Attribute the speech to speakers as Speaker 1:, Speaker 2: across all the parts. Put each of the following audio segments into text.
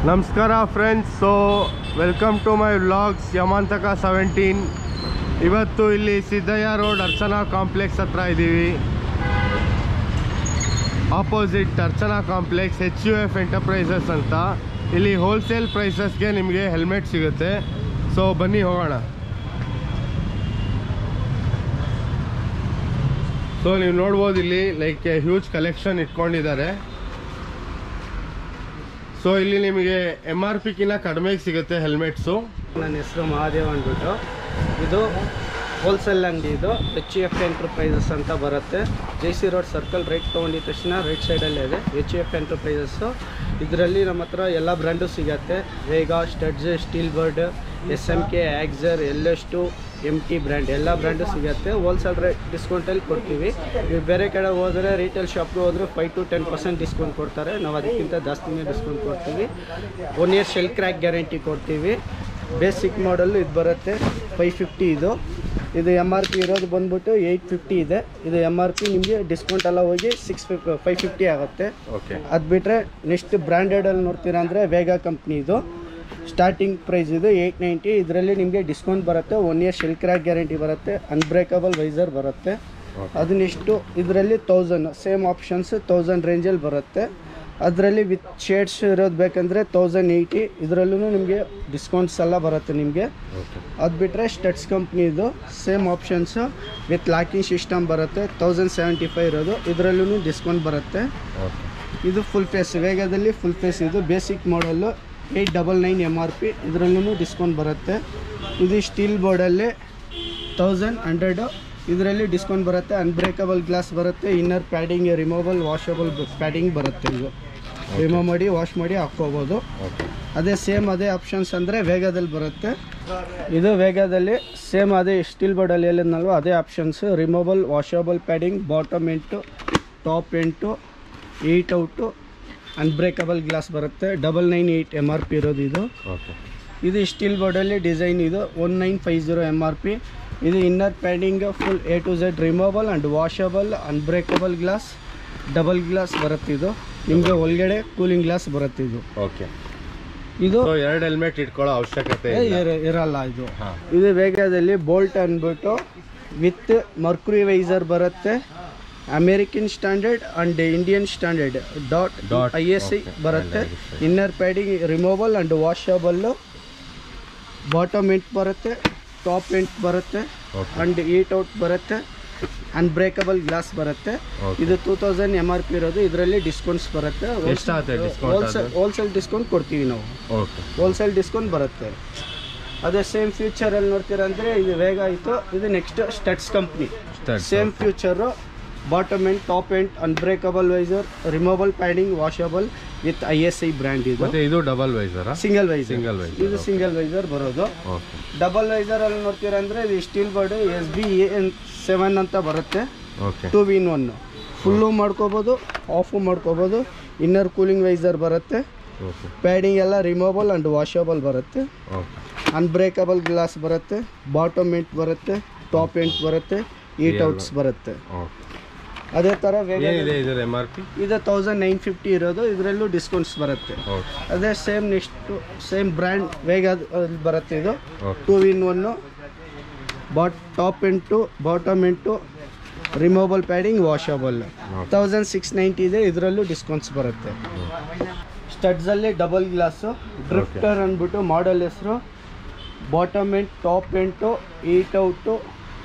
Speaker 1: ನಮಸ್ಕಾರ friends so welcome to my vlogs Yamantaka seventeen ಇವತ್ತು ಇಲ್ಲಿ ಸಿದ್ದಯ್ಯ ರೋಡ್ ಅರ್ಚನಾ ಕಾಂಪ್ಲೆಕ್ಸ್ ಹತ್ರ ಇದ್ದೀವಿ opposite Archana complex H U F enterprises ಅಂತ ಇಲ್ಲಿ ಹೋಲ್ಸೇಲ್ ಪ್ರೈಸಸ್ಗೆ ನಿಮಗೆ ಹೆಲ್ಮೆಟ್ ಸಿಗುತ್ತೆ ಸೊ ಬನ್ನಿ ಹೋಗೋಣ ಸೊ ನೀವು ನೋಡ್ಬೋದು ಇಲ್ಲಿ ಲೈಕ್ ಹ್ಯೂಜ್ ಕಲೆಕ್ಷನ್ ಇಟ್ಕೊಂಡಿದ್ದಾರೆ ಸೊ ಇಲ್ಲಿ ನಿಮಗೆ ಎಮ್ ಆರ್ ಪಿಗಿನ ಕಡಿಮೆಗೆ ಸಿಗುತ್ತೆ ಹೆಲ್ಮೆಟ್ಸು
Speaker 2: ನನ್ನ ಹೆಸರು ಮಹಾದೇವ್ ಅಂದ್ಬಿಟ್ಟು ಇದು ಹೋಲ್ಸೇಲ್ ಅಂಗಡಿ ಇದು ಎಚ್ ಎಫ್ ಎಂಟರ್ಪ್ರೈಸಸ್ ಅಂತ ಬರುತ್ತೆ J C road circle right ತೊಗೊಂಡಿದ ತಕ್ಷಣ ರೈಟ್ ಸೈಡಲ್ಲೇ ಇದೆ ಎಚ್ ಎಫ್ ಎಂಟರ್ಪ್ರೈಸಸ್ಸು ಇದರಲ್ಲಿ ನಮ್ಮ ಹತ್ರ ಎಲ್ಲ ಬ್ರ್ಯಾಂಡು ಸಿಗತ್ತೆ Vega Studds Steelbird S M K Axor ಎಲ್ಲೆಷ್ಟು ಎಮ್ ಟಿ ಬ್ರ್ಯಾಂಡ್ ಎಲ್ಲ ಬ್ರ್ಯಾಂಡು ಸಿಗುತ್ತೆ ಹೋಲ್ಸೇಲ್ ರೇಟ್ ಡಿಸ್ಕೌಂಟಲ್ಲಿ ಕೊಡ್ತೀವಿ ನೀವು ಬೇರೆ ಕಡೆ ಹೋದರೆ ರಿಟೇಲ್ ಶಾಪ್ಗೆ ಹೋದ್ರೆ five to ten percent discount ಕೊಡ್ತಾರೆ ನಾವು ಅದಕ್ಕಿಂತ ಜಾಸ್ತಿನೇ ಡಿಸ್ಕೌಂಟ್ ಕೊಡ್ತೀವಿ one year shell crack guarantee ಕೊಡ್ತೀವಿ ಬೇಸಿಕ್ ಮಾಡಲ್ಲು ಇದು ಬರುತ್ತೆ ಫೈವ್ ಫಿಫ್ಟಿ ಇದು ಇದು ಎಮ್ ಆರ್ ಪಿ ಇರೋದು ಬಂದ್ಬಿಟ್ಟು ಏಯ್ಟ್ ಫಿಫ್ಟಿ ಇದೆ ಇದು ಎಮ್ ಆರ್ ಪಿ ನಿಮಗೆ ಡಿಸ್ಕೌಂಟ್ ಎಲ್ಲ ಹೋಗಿ ಸಿಕ್ಸ್ ಫಿಫ್ ಫೈವ್ ಫಿಫ್ಟಿ ಆಗುತ್ತೆ
Speaker 1: ಓಕೆ
Speaker 2: ಅದು ಬಿಟ್ಟರೆ ನೆಕ್ಸ್ಟ್ ಬ್ರ್ಯಾಂಡೆಡಲ್ಲಿ ನೋಡ್ತೀರಾ ಅಂದರೆ ವೇಗ ಕಂಪ್ನಿ ಇದು ಸ್ಟಾರ್ಟಿಂಗ್ ಪ್ರೈಸ್ ಇದು ಏಯ್ಟ್ ನೈಂಟಿ ಇದರಲ್ಲಿ ನಿಮಗೆ ಡಿಸ್ಕೌಂಟ್ ಬರುತ್ತೆ one year shell crack guarantee ಬರುತ್ತೆ ಅನ್ಬ್ರೇಕಬಲ್ ವೈಸರ್ ಬರುತ್ತೆ ಅದನ್ನಿಷ್ಟು ಇದರಲ್ಲಿ ತೌಸಂಡ್ ಸೇಮ್ ಆಪ್ಷನ್ಸ್ ತೌಸಂಡ್ ರೇಂಜಲ್ಲಿ ಬರುತ್ತೆ ಅದರಲ್ಲಿ ವಿತ್ ಶೇಡ್ಸ್ ಇರೋದು ಬೇಕಂದರೆ ತೌಸಂಡ್ ಏಯ್ಟಿ ಇದರಲ್ಲೂ ನಿಮಗೆ ಡಿಸ್ಕೌಂಟ್ಸ್ ಎಲ್ಲ ಬರುತ್ತೆ ನಿಮಗೆ
Speaker 1: ಓಕೆ
Speaker 2: ಅದು ಬಿಟ್ಟರೆ ಸ್ಟಟ್ಸ್ ಕಂಪ್ನಿದು same options with locking system ಬರುತ್ತೆ ತೌಸಂಡ್ ಸೆವೆಂಟಿ ಫೈವ್ ಇರೋದು ಇದರಲ್ಲೂ ಡಿಸ್ಕೌಂಟ್ ಬರುತ್ತೆ
Speaker 1: ಓಕೆ
Speaker 2: ಇದು ಫುಲ್ ಫೇಸ್ ವೇಗದಲ್ಲಿ ಫುಲ್ ಫೇಸ್ ಇದು basic model eight double nine M R P ಇದರಲ್ಲೂ ಡಿಸ್ಕೌಂಟ್ ಬರುತ್ತೆ ಇದು ಸ್ಟೀಲ್ ಬೋರ್ಡಲ್ಲಿ ತೌಸಂಡ್ ಹಂಡ್ರೆಡು ಇದರಲ್ಲಿ ಡಿಸ್ಕೌಂಟ್ ಬರುತ್ತೆ ಅನ್ಬ್ರೇಕಬಲ್ ಗ್ಲಾಸ್ ಬರುತ್ತೆ inner padding removable washable padding ಬರುತ್ತೆ ಇದು ರಿಮೂವ್ ಮಾಡಿ ವಾಶ್ ಮಾಡಿ ಹಾಕ್ಕೋಬೋದು
Speaker 1: ಓಕೆ
Speaker 2: ಅದೇ ಸೇಮ್ ಅದೇ ಆಪ್ಷನ್ಸ್ ಅಂದರೆ ವೇಗದಲ್ಲಿ ಬರುತ್ತೆ ಇದು ವೇಗದಲ್ಲಿ ಸೇಮ್ ಅದೇ ಸ್ಟೀಲ್ ಬೋರ್ಡಲ್ಲಿ ಹೇಳಿದ್ನಲ್ವ ಅದೇ options removable washable padding bottom ಎಂಟು ಟಾಪ್ ಎಂಟು ಏಯ್ಟ್ ಔಟು ಅನ್ಬ್ರೇಕಬಲ್ ಗ್ಲಾಸ್ ಬರುತ್ತೆ double nine eight M R P ಇರೋದು ಇದು
Speaker 1: ಓಕೆ
Speaker 2: ಇದು ಸ್ಟೀಲ್ ಬೋರ್ಡಲ್ಲಿ ಡಿಸೈನ್ ಇದು one nine five zero M R P ಇದು inner padding full A to Z removable and washable unbreakable glass double glass ಬರುತ್ತೆ ಇದು ನಿಮಗೆ ಒಳಗಡೆ ಕೂಲಿಂಗ್ ಗ್ಲಾಸ್ ಬರುತ್ತೆ ಇದು
Speaker 1: ಓಕೆ
Speaker 2: ಇದು
Speaker 1: ಸೊ ಎರಡು ಹೆಲ್ಮೆಟ್ ಇಟ್ಕೊಳ್ಳೋ ಅವಶ್ಯಕತೆ
Speaker 2: ಏ,
Speaker 1: ಇಲ್ಲ
Speaker 2: ಇರ- ಇರಲ್ಲ ಇದು
Speaker 1: ಹಾಂ
Speaker 2: ಇದು ವೇಗದಲ್ಲಿ ಬೋಲ್ಟ್ ಅಂದ್ಬಿಟ್ಟು ವಿತ್ ಮರ್ಕ್ರಿ ವೈಸರ್ ಬರುತ್ತೆ American standard and Indian standard dot
Speaker 1: Dot,
Speaker 2: I S I
Speaker 1: okay.
Speaker 2: ಬರುತ್ತೆ
Speaker 1: And I S
Speaker 2: inner padding removal and washable bottom end ಬರುತ್ತೆ ಟಾಪ್ ಎಂಟ್ ಬರುತ್ತೆ
Speaker 1: ಓಕೆ
Speaker 2: ಅಂಡ್ ಈಟ್ ಔಟ್ ಬರುತ್ತೆ unbreakable glass ಬರುತ್ತೆ
Speaker 1: Okay.
Speaker 2: ಇದು two thousand M R P ಇರೋದು ಇದರಲ್ಲಿ discounts ಬರುತ್ತೆ
Speaker 1: ಎಷ್ಟಾಗುತ್ತೆ discount
Speaker 2: ಹೋಲ್ಸೇಲ್
Speaker 1: ಅದು?
Speaker 2: ಹೋಲ್ಸೇಲ್ ಡಿಸ್ಕೌಂಟ್ ಕೊಡ್ತೀವಿ ನಾವು
Speaker 1: ಓಕೆ
Speaker 2: ಹೋಲ್ಸೇಲ್ ಡಿಸ್ಕೌಂಟ್ ಬರುತ್ತೆ ಅದೇ ಸೇಮ್ ಫ್ಯೂಚರಲ್ಲಿ ನೋಡ್ತೀರಾ ಅಂದರೆ ಇದು ವೇಗ ಆಯಿತು ಇದು next studs company
Speaker 1: Studs,
Speaker 2: same
Speaker 1: okay.
Speaker 2: Features bottom end top end unbreakable visor removable padding washable with I S I brand ಇದು
Speaker 1: ಮತ್ತೆ ಇದು ಡಬಲ್ ವೈಸರಾ
Speaker 2: ಸಿಂಗಲ್ ವೈಸರ್
Speaker 1: Single visor,
Speaker 2: ಇದು ಸಿಂಗಲ್ ವೈಸರ್ ಬರೋದು
Speaker 1: ಓಕೆ
Speaker 2: ಡಬಲ್ ವೈಸರಲ್ಲಿ ನೋಡ್ತೀರಾ ಅಂದರೆ ಇದು Steelbird S B N seven ಅಂತ ಬರುತ್ತೆ
Speaker 1: okay
Speaker 2: two in one full ಮಾಡ್ಕೋಬೋದು ಆಫು ಮಾಡ್ಕೋಬೋದು ಇನ್ನರ್ ಕೂಲಿಂಗ್ ವೈಸರ್ ಬರುತ್ತೆ
Speaker 1: ಓಕೆ
Speaker 2: ಪ್ಯಾಡಿಂಗ್ ಎಲ್ಲ ರಿಮೂವಬಲ್ ಆ್ಯಂಡ್ ವಾಷಬಲ್ ಬರುತ್ತೆ
Speaker 1: ಓಕೆ
Speaker 2: ಅನ್ಬ್ರೇಕಬಲ್ ಗ್ಲಾಸ್ ಬರುತ್ತೆ ಬಾಟಮ್ ಎಂಟ್ ಬರುತ್ತೆ ಟಾಪ್ ಎಂಟ್ ಬರುತ್ತೆ ಈಟ್ ಔಟ್ಸ್ ಬರುತ್ತೆ
Speaker 1: ಓಕೆ
Speaker 2: ಅದೇ ಥರ ವೇಗ
Speaker 1: ಏನಿದೆ ಇದರ ಎಮ್ ಆರ್ ಪಿ
Speaker 2: ಇದು ತೌಸಂಡ್ ನೈನ್ ಫಿಫ್ಟಿ ಇರೋದು ಇದರಲ್ಲೂ ಡಿಸ್ಕೌಂಟ್ಸ್ ಬರುತ್ತೆ
Speaker 1: ಓಕೆ
Speaker 2: ಅದೇ ಸೇಮ್ ನೆಕ್ಸ್ಟು ಸೇಮ್ ಬ್ರ್ಯಾಂಡ್ ವೇಗ ಅದ್ ಬರುತ್ತೆ ಇದು
Speaker 1: okay
Speaker 2: two in one both top end bottom end removable padding washable thousand six ninety ಇದೆ ಇದರಲ್ಲೂ ಡಿಸ್ಕೌಂಟ್ಸ್ ಬರುತ್ತೆ ಸ್ಟಡ್ಸಲ್ಲಿ ಡಬಲ್ ಗ್ಲಾಸು ಡ್ರಿಫ್ಟರ್ ಅಂದ್ಬಿಟ್ಟು ಮಾಡೆಲ್ ಹೆಸರು bottom end top end heat out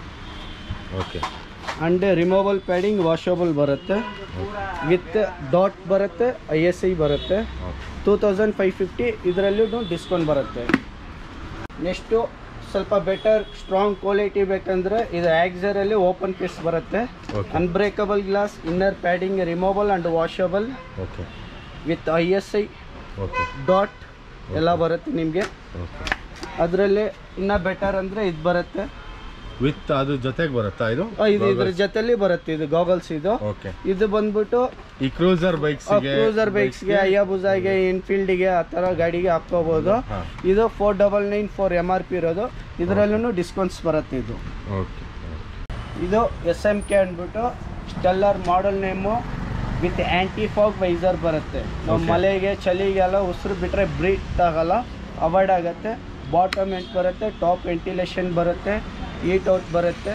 Speaker 1: okay
Speaker 2: and removable padding washable ಬರುತ್ತೆ ವಿತ್ ಡಾಟ್ ಬರುತ್ತೆ I S I ಬರುತ್ತೆ
Speaker 1: okay
Speaker 2: two thousand five fifty ಇದರಲ್ಲೂ discount ಬರುತ್ತೆ ನೆಕ್ಸ್ಟು ಸ್ವಲ್ಪ ಬೆಟರ್ ಸ್ಟ್ರಾಂಗ್ ಕ್ವಾಲಿಟಿ ಬೇಕಂದರೆ ಇದು ಆಕ್ಸರಲ್ಲಿ ಓಪನ್ ಪೀಸ್ ಬರುತ್ತೆ
Speaker 1: okay
Speaker 2: unbreakable glass inner padding removal and washable
Speaker 1: okay
Speaker 2: with I S I
Speaker 1: okay
Speaker 2: dot ಎಲ್ಲ ಬರುತ್ತೆ ನಿಮಗೆ
Speaker 1: ಓಕೆ
Speaker 2: ಅದರಲ್ಲಿ ಇನ್ನೂ ಬೆಟರ್ ಅಂದರೆ ಇದು ಬರುತ್ತೆ
Speaker 1: ವಿತ್ ಅದು ಜೊತೆಗೆ ಬರುತ್ತಾ ಇದು
Speaker 2: ಆ, ಇದು ಇದ್ರ ಜೊತೆಲಿ ಬರುತ್ತೆ ಇದು ಗಾಗಲ್ಸ್ ಇದು
Speaker 1: ಓಕೆ
Speaker 2: ಇದು ಬಂದ್ಬಿಟ್ಟು
Speaker 1: ಈ ಕ್ರೂಸರ್ ಬೈಕ್ಸ್ಗೆ
Speaker 2: ಕ್ರೂಸರ್ ಬೈಕ್ಸ್ಗೆ ಅಯ್ಯಾಬುಜಾಗೆ ಇನ್ಫೀಲ್ಡ್ಗೆ ಆ ಥರ ಗಾಡಿಗೆ ಹಾಕ್ಕೋಬೋದು
Speaker 1: ಹಾಂ
Speaker 2: ಇದು four double nine four M R P ಇರೋದು ಇದರಲ್ಲೂ ಡಿಸ್ಕೌಂಟ್ಸ್ ಬರುತ್ತೆ ಇದು
Speaker 1: ಓಕೆ
Speaker 2: ಇದು ಎಸ್ ಎಮ್ ಕೆ ಅಂದ್ಬಿಟ್ಟು Stellar model name with anti fog visor ಬರುತ್ತೆ ನಾವು
Speaker 1: Okay.
Speaker 2: ಮಳೆಗೆ ಚಳಿಗೆಲ್ಲ ಉಸಿರು ಬಿಟ್ಟರೆ ಬ್ರೀತ್ ಆಗಲ್ಲ ಅವಾಯ್ಡ್ ಆಗುತ್ತೆ ಬಾಟಮ್ ಎಂಟ್ ಬರುತ್ತೆ ಟಾಪ್ ವೆಂಟಿಲೇಷನ್ ಬರುತ್ತೆ ಈಟ್ ಔಟ್ ಬರುತ್ತೆ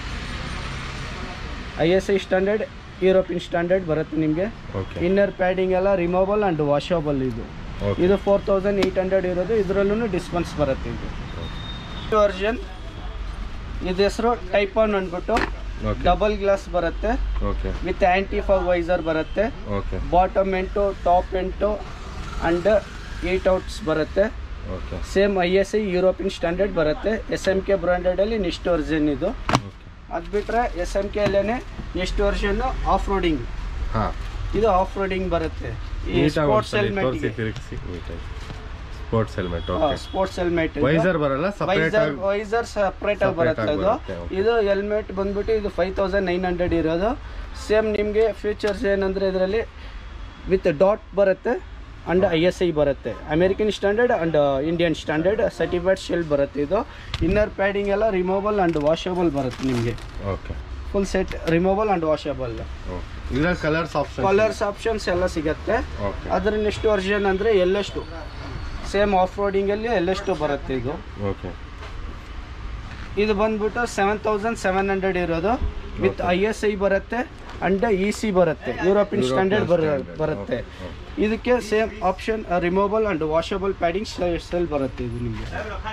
Speaker 2: I S I standard European standard ಬರುತ್ತೆ ನಿಮಗೆ
Speaker 1: ಓಕೆ
Speaker 2: ಇನ್ನರ್ ಪ್ಯಾಡಿಂಗ್ ಎಲ್ಲ ರಿಮೂವಬಲ್ ಆ್ಯಂಡ್ ವಾಷಬಲ್ ಇದು
Speaker 1: ಓಕೆ
Speaker 2: ಇದು ಫೋರ್ ತೌಸಂಡ್ ಏಯ್ಟ್ ಹಂಡ್ರೆಡ್ ಇರೋದು ಇದರಲ್ಲೂ ಡಿಸ್ಕೌಂಟ್ಸ್ ಬರುತ್ತೆ ಇದು ವರ್ಷನ್ ಇದು ಹೆಸರು ಟೈಪಾನ್ ಅಂದ್ಬಿಟ್ಟು
Speaker 1: ಓಕೆ
Speaker 2: ಡಬಲ್ ಗ್ಲಾಸ್ ಬರುತ್ತೆ
Speaker 1: okay
Speaker 2: with anti fog visor ಬರುತ್ತೆ
Speaker 1: ಓಕೆ
Speaker 2: ಬಾಟಮ್ ಎಂಟು top end and heat outs ಬರುತ್ತೆ
Speaker 1: okay
Speaker 2: same I S I European standard ಬರುತ್ತೆ ಎಸ್ ಎಮ್ ಕೆ ಬ್ರ್ಯಾಂಡೆಡಲ್ಲಿ ನೆಕ್ಸ್ಟ್ ವರ್ಜನ್ ಇದು
Speaker 1: ಓಕೆ
Speaker 2: ಅದು ಬಿಟ್ಟರೆ ಎಸ್ ಎಮ್ ಕೆ ಅಲ್ಲೇ ನೆಕ್ಸ್ಟ್ ವರ್ಷನ್ನು ಆಫ್ ರೋಡಿಂಗ್
Speaker 1: ಹಾಂ
Speaker 2: ಇದು ಆಫ್ ರೋಡಿಂಗ್ ಬರುತ್ತೆ ಈ
Speaker 1: ನೀಟಾಗಿ
Speaker 2: ಸ್ಪೋರ್ಟ್ಸ್
Speaker 1: ಒಂದ್ಸಲಿ ತೋರಿಸಿ
Speaker 2: ಹೆಲ್ಮೆಟ್ಗೆ
Speaker 1: ತಿರುಗಿಸಿ ನೀಟಾಗಿ sports helmet okay
Speaker 2: sports helmet
Speaker 1: visor ಬರಲ್ಲ ಸಪ್ರೇಟ್
Speaker 2: ವೈಸರ್
Speaker 1: ಆಗಿ
Speaker 2: ವೈಸರ್ ಸಪ್ರೇಟ್ ಆಗಿ
Speaker 1: Separate
Speaker 2: ಬರುತ್ತೆ
Speaker 1: ಆಗಿ
Speaker 2: ಅದು
Speaker 1: ಬರುತ್ತೆ, okay.
Speaker 2: ಇದು ಹೆಲ್ಮೆಟ್ ಬಂದ್ಬಿಟ್ಟು ಇದು ಫೈವ್ ತೌಸಂಡ್ ನೈನ್ ಹಂಡ್ರೆಡ್ ಇರೋದು ಸೇಮ್ ನಿಮಗೆ ಫ್ಯೂಚರ್ಸ್ ಏನಂದರೆ ಇದರಲ್ಲಿ ವಿತ್ ಡಾಟ್ ಬರುತ್ತೆ ಅಂಡ್ ಐ ಎಸ್ ಐ ಬರುತ್ತೆ American standard and Indian standard certified shell ಬರುತ್ತೆ ಇದು ಇನ್ನರ್ ಪ್ಯಾಡಿಂಗ್ ಎಲ್ಲ ರಿಮೂವಬಲ್ ಅಂಡ್ ವಾಷಬಲ್ ಬರುತ್ತೆ ನಿಮಗೆ
Speaker 1: okay
Speaker 2: full set removable and washable
Speaker 1: okay ಇದ್ರಲ್ಲಿ ಕಲರ್ಸ್ ಆಪ್ಷನ್
Speaker 2: ಕಲರ್ಸ್ ಆಪ್ಷನ್ಸ್ ಎಲ್ಲ ಸಿಗುತ್ತೆ
Speaker 1: ಓಕೆ
Speaker 2: ಅದರ ನೆಕ್ಸ್ಟ್ ವರ್ಷನ್ ಅಂದರೆ ಎಲ್ಲಷ್ಟು ಸೇಮ್ ಆಫ್ ರೋಡಿಂಗಲ್ಲಿ ಎಲ್ಲಷ್ಟು ಬರುತ್ತೆ ಇದು
Speaker 1: ಓಕೆ
Speaker 2: ಇದು ಬಂದ್ಬಿಟ್ಟು ಸೆವೆನ್ ತೌಸಂಡ್ ಸೆವೆನ್ ಹಂಡ್ರೆಡ್ ಇರೋದು ವಿತ್ ಐ ಎಸ್ ಐ ಬರುತ್ತೆ ಅಂಡ್ ಇ ಸಿ ಬರುತ್ತೆ ಯುರೋಪಿಯನ್ ಸ್ಟ್ಯಾಂಡರ್ಡ್ ಬರ
Speaker 1: standard.
Speaker 2: ಬರುತ್ತೆ
Speaker 1: Okay,
Speaker 2: ಇದಕ್ಕೆ same option removable and washable padding shell ಬರುತ್ತೆ ಇದು ನಿಮಗೆ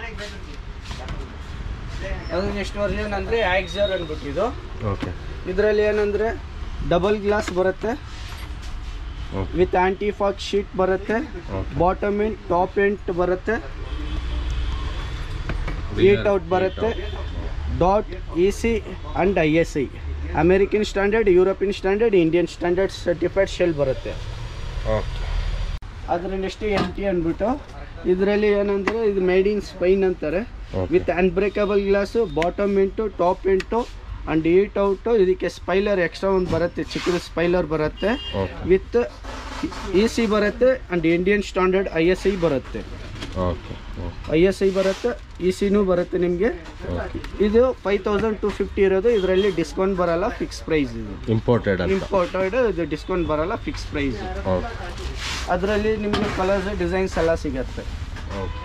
Speaker 2: ಅದು ನೆಕ್ಸ್ಟ್ ವರ್ಷನ್ ಅಂದರೆ ಆಕ್ಸರ್ ಅಂದ್ಬಿಟ್ಟು ಇದು
Speaker 1: ಓಕೆ
Speaker 2: ಇದರಲ್ಲಿ ಏನಂದರೆ ಡಬಲ್ ಗ್ಲಾಸ್ ಬರುತ್ತೆ
Speaker 1: okay
Speaker 2: with anti fog sheet ಬರುತ್ತೆ
Speaker 1: okay
Speaker 2: bottom end top end ಬರುತ್ತೆ ಏಟ್ ಔಟ್ ಬರುತ್ತೆ dot E C and I S I American standard European standard Indian standard certified shell ಬರುತ್ತೆ
Speaker 1: okay
Speaker 2: ಅದ್ರ next M T ಅಂದ್ಬಿಟ್ಟು ಇದರಲ್ಲಿ ಏನಂದರೆ ಇದು made in Spain ಅಂತಾರೆ
Speaker 1: Okay.
Speaker 2: With unbreakable glass bottom ಎಂಟು top end and heat out ಇದಕ್ಕೆ spoiler extra ಒಂದು ಬರುತ್ತೆ ಚಿಕ್ಕದು ಸ್ಪೈಲರ್ ಬರುತ್ತೆ
Speaker 1: ಓಕೆ
Speaker 2: ವಿತ್ ಇ ಸಿ ಬರುತ್ತೆ and Indian standard I S I ಬರುತ್ತೆ
Speaker 1: ಓಕೆ
Speaker 2: ಐ ಎಸ್ ಐ ಬರುತ್ತೆ ಇ ಸಿನೂ ಬರುತ್ತೆ ನಿಮಗೆ
Speaker 1: ಓಕೆ
Speaker 2: ಇದು ಫೈವ್ ತೌಸಂಡ್ ಟು ಫಿಫ್ಟಿ ಇರೋದು ಇದರಲ್ಲಿ ಡಿಸ್ಕೌಂಟ್ ಬರಲ್ಲ ಫಿಕ್ಸ್ ಪ್ರೈಸ್ ಇದು
Speaker 1: ಇಂಪೋರ್ಟೆಡ್ ಅಂತ
Speaker 2: ಇಂಪೋರ್ಟೆಡ್ ಇದು ಡಿಸ್ಕೌಂಟ್ ಬರಲ್ಲ ಫಿಕ್ಸ್ ಪ್ರೈಸ್
Speaker 1: ಓಕೆ
Speaker 2: ಅದರಲ್ಲಿ ನಿಮಗೆ ಕಲರ್ಸ್ ಡಿಸೈನ್ಸ್ ಎಲ್ಲ ಸಿಗುತ್ತೆ
Speaker 1: ಓಕೆ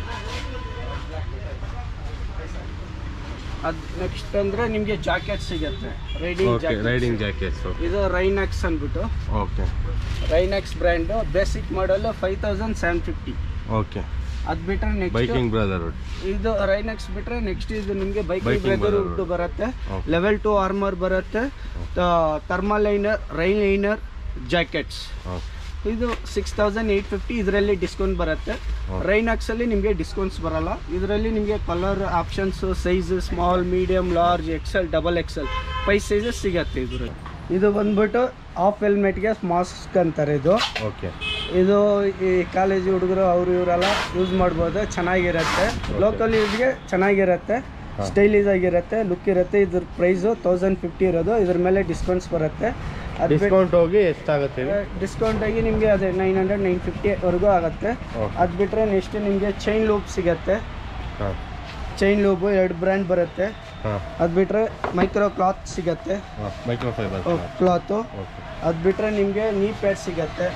Speaker 2: ಅದು ನೆಕ್ಸ್ಟ್ ಅಂದರೆ ನಿಮಗೆ ಜಾಕೆಟ್ ಸಿಗುತ್ತೆ riding
Speaker 1: okay
Speaker 2: jacket
Speaker 1: riding jackets
Speaker 2: ಇದು ರೈನಾಕ್ಸ್ ಅಂದ್ಬಿಟ್ಟು
Speaker 1: okay
Speaker 2: Rynox brand basic model five thousand seven fifty
Speaker 1: okay
Speaker 2: ಅದು ಬಿಟ್ಟರೆ ನೆಕ್ಸ್ಟ್
Speaker 1: ಬೈಕಿಂಗ್ ಬ್ರದರ್ಹುಡ್
Speaker 2: ಇದು ರೈನೆಕ್ಸ್ ಬಿಟ್ರೆ ನೆಕ್ಸ್ಟ್ ಇದು ನಿಮಗೆ ಬೈಕಿಂಗ್
Speaker 1: Biking
Speaker 2: ಬ್ರೆದರ್
Speaker 1: ಬರೋದು.
Speaker 2: ವುಡ್ ಬರುತ್ತೆ
Speaker 1: Okay.
Speaker 2: ಲೆವೆಲ್ ಟು ಆರ್ಮರ್ ಬರುತ್ತೆ thermal liner rain liner jackets
Speaker 1: okay
Speaker 2: ಇದು ಸಿಕ್ಸ್ ತೌಸಂಡ್ ಏಯ್ಟ್ ಫಿಫ್ಟಿ ಇದರಲ್ಲಿ ಡಿಸ್ಕೌಂಟ್ ಬರುತ್ತೆ
Speaker 1: Okay.
Speaker 2: ರೈನಾಕ್ಸಲ್ಲಿ ನಿಮಗೆ ಡಿಸ್ಕೌಂಟ್ಸ್ ಬರಲ್ಲ ಇದರಲ್ಲಿ ನಿಮಗೆ colour options size small medium large XL double XL five sizes ಸಿಗತ್ತೆ ಇದರಲ್ಲಿ ಇದು ಬಂದ್ಬಿಟ್ಟು ಆಫ್ ಹೆಲ್ಮೆಟ್ಗೆ ಮಾಸ್ಕ್ ಅಂತಾರೆ ಇದು
Speaker 1: ಓಕೆ
Speaker 2: ಇದು ಈ ಕಾಲೇಜ್ ಹುಡುಗರು ಅವರು ಇವರೆಲ್ಲ ಯೂಸ್ ಮಾಡ್ಬೋದು ಚೆನ್ನಾಗಿರುತ್ತೆ ಲೋಕಲ್ ಯೂಸ್ಗೆ ಚೆನ್ನಾಗಿರುತ್ತೆ
Speaker 1: ಹಾ.
Speaker 2: ಸ್ಟೈಲಿಶ್ ಆಗಿರುತ್ತೆ ಲುಕ್ ಇರುತ್ತೆ ಇದ್ರ ಪ್ರೈಸು ತೌಸಂಡ್ ಫಿಫ್ಟಿ ಇರೋದು ಇದ್ರ ಮೇಲೆ ಡಿಸ್ಕೌಂಟ್ಸ್ ಬರುತ್ತೆ ಅದು
Speaker 1: ಡಿಸ್ಕೌಂಟ್ ಹೋಗಿ ಎಷ್ಟಾಗುತ್ತೆ ಇದು?
Speaker 2: ಡಿಸ್ಕೌಂಟ್ ಆಗಿ ನಿಮಗೆ ಅದೇ ನೈನ್ ಹಂಡ್ರೆಡ್ ನೈನ್ ಫಿಫ್ಟಿವರೆಗೂ ಆಗುತ್ತೆ
Speaker 1: Okay.
Speaker 2: ಅದು ಬಿಟ್ಟರೆ ನೆಕ್ಸ್ಟ್ ನಿಮಗೆ ಚೈನ್ ಲೂಪ್ ಸಿಗುತ್ತೆ
Speaker 1: ಹಾಂ
Speaker 2: ಚೈನ್ ಲೂಬು ಎರಡು ಬ್ರ್ಯಾಂಡ್ ಬರುತ್ತೆ
Speaker 1: ಹಾಂ
Speaker 2: ಅದು ಬಿಟ್ಟರೆ ಮೈಕ್ರೋ ಕ್ಲಾತ್ ಸಿಗುತ್ತೆ
Speaker 1: ಹಾಂ ಮೈಕ್ರೋಫೈಬರ್
Speaker 2: ಕ್ಲಾತು
Speaker 1: ಓಕೆ
Speaker 2: ಅದು ಬಿಟ್ಟರೆ ನಿಮಗೆ ನೀ ಪ್ಯಾಡ್ ಸಿಗತ್ತೆ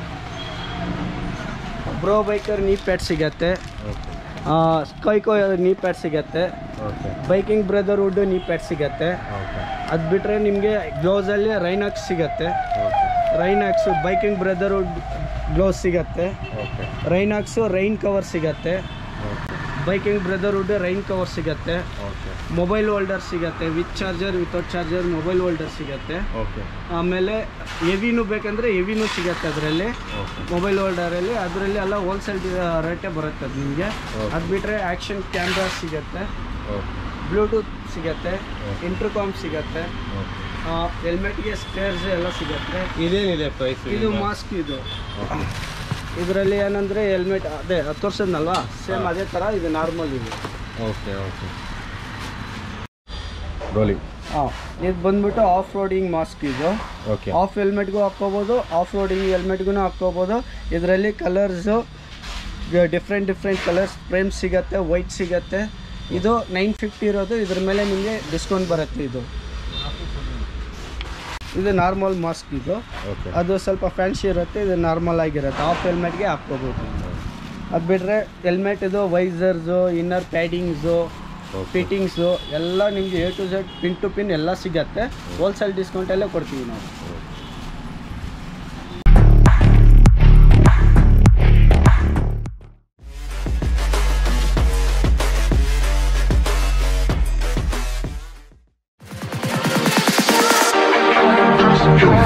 Speaker 2: ಬ್ರೋ ಬೈಕರ್ ನೀ ಪ್ಯಾಡ್ ಸಿಗತ್ತೆ
Speaker 1: ಓಕೆ
Speaker 2: ಸ್ಕೈಕೋ ನೀ ಪ್ಯಾಡ್ ಸಿಗತ್ತೆ
Speaker 1: ಓಕೆ
Speaker 2: ಬೈಕಿಂಗ್ ಬ್ರದರ್ವುಡ್ ನೀ ಪ್ಯಾಡ್ ಸಿಗತ್ತೆ
Speaker 1: ಓಕೆ
Speaker 2: ಅದು ಬಿಟ್ಟರೆ ನಿಮಗೆ ಗ್ಲೌಸಲ್ಲಿ ರೈನಾಕ್ಸ್ ಸಿಗತ್ತೆ
Speaker 1: ಓಕೆ
Speaker 2: ರೈನಾಕ್ಸು ಬೈಕಿಂಗ್ ಬ್ರದರ್ವುಡ್ ಗ್ಲೌಸ್ ಸಿಗತ್ತೆ
Speaker 1: ಓಕೆ
Speaker 2: ರೈನಾಕ್ಸು ರೈನ್ ಕವರ್ ಸಿಗತ್ತೆ
Speaker 1: okay
Speaker 2: Biking Brotherhood rain cover ಸಿಗತ್ತೆ
Speaker 1: ಓಕೆ
Speaker 2: ಮೊಬೈಲ್ ಹೋಲ್ಡರ್ ಸಿಗತ್ತೆ with charger without charger mobile holder ಸಿಗತ್ತೆ
Speaker 1: ಓಕೆ
Speaker 2: ಆಮೇಲೆ ಎವಿನೂ ಬೇಕಂದರೆ ಎವಿನೂ ಸಿಗತ್ತೆ ಅದರಲ್ಲಿ
Speaker 1: ಓಕೆ
Speaker 2: ಮೊಬೈಲ್ ಹೋಲ್ಡರಲ್ಲಿ ಅದರಲ್ಲಿ ಎಲ್ಲ ಹೋಲ್ಸೇಲ್ ರೇಟೇ ಬರುತ್ತೆ ಅದು ನಿಮಗೆ
Speaker 1: Okay.
Speaker 2: ಅದು ಬಿಟ್ಟರೆ ಆ್ಯಕ್ಷನ್ ಕ್ಯಾಮ್ರಾ ಸಿಗತ್ತೆ
Speaker 1: ಓಕೆ
Speaker 2: ಬ್ಲೂಟೂತ್ ಸಿಗತ್ತೆ
Speaker 1: Okay.
Speaker 2: ಇಂಟರ್ಕಾಮ್ ಸಿಗತ್ತೆ
Speaker 1: ಓಕೆ
Speaker 2: ಹೆಲ್ಮೆಟ್ಗೆ ಸ್ಪೇರ್ಸ್ ಎಲ್ಲ ಸಿಗತ್ತೆ
Speaker 1: ಇದೇನಿದೆ ಪ್ರೈಸ್
Speaker 2: ಇದು ಮಾಸ್ಕ್ ಇದು ಇದರಲ್ಲಿ ಏನಂದರೆ ಹೆಲ್ಮೆಟ್ ಅದೇ ಹತ್ತು ವರ್ಷದಲ್ವಾ ಸೇಮ್
Speaker 1: ಹಾ.
Speaker 2: ಅದೇ ಥರ ಇದು ನಾರ್ಮಲ್ ಇದು
Speaker 1: ಓಕೆ ಓಕೆ ರೋಲಿಂಗ್
Speaker 2: ಹಾಂ ಇದು ಬಂದ್ಬಿಟ್ಟು ಆಫ್ ರೋಡಿಂಗ್ ಮಾಸ್ಕ್ ಇದು
Speaker 1: ಓಕೆ
Speaker 2: ಆಫ್ ಹೆಲ್ಮೆಟ್ಗೂ ಹಾಕ್ಕೋಬೋದು ಆಫ್ ರೋಡಿಂಗ್ ಹೆಲ್ಮೆಟ್ಗೂ ಹಾಕ್ಕೋಬೋದು ಇದರಲ್ಲಿ colours different different colours frame ಸಿಗತ್ತೆ ವೈಟ್ ಸಿಗತ್ತೆ ಇದು ನೈನ್ ಫಿಫ್ಟಿ ಇರೋದು ಇದ್ರ ಮೇಲೆ ನಿಮಗೆ ಡಿಸ್ಕೌಂಟ್ ಬರುತ್ತೆ ಇದು ಇದು ನಾರ್ಮಲ್ ಮಾಸ್ಕ್ ಇದು
Speaker 1: ಓಕೆ
Speaker 2: ಅದು ಸ್ವಲ್ಪ ಫ್ಯಾನ್ಸಿ ಇರುತ್ತೆ ಇದು ನಾರ್ಮಲ್ ಆಗಿರುತ್ತೆ ಆಫ್ ಹೆಲ್ಮೆಟ್ಗೆ ಹಾಕ್ಕೋಬೋದು ಅದು ಬಿಟ್ಟರೆ ಹೆಲ್ಮೆಟ್ ಇದು visors inner paddings
Speaker 1: okay
Speaker 2: fittings ಎಲ್ಲ ನಿಮಗೆ A to Z pin to pin ಎಲ್ಲ ಸಿಗತ್ತೆ ಹೋಲ್ಸೇಲ್ ಡಿಸ್ಕೌಂಟಲ್ಲೇ ಕೊಡ್ತೀವಿ ನಾವು
Speaker 3: You're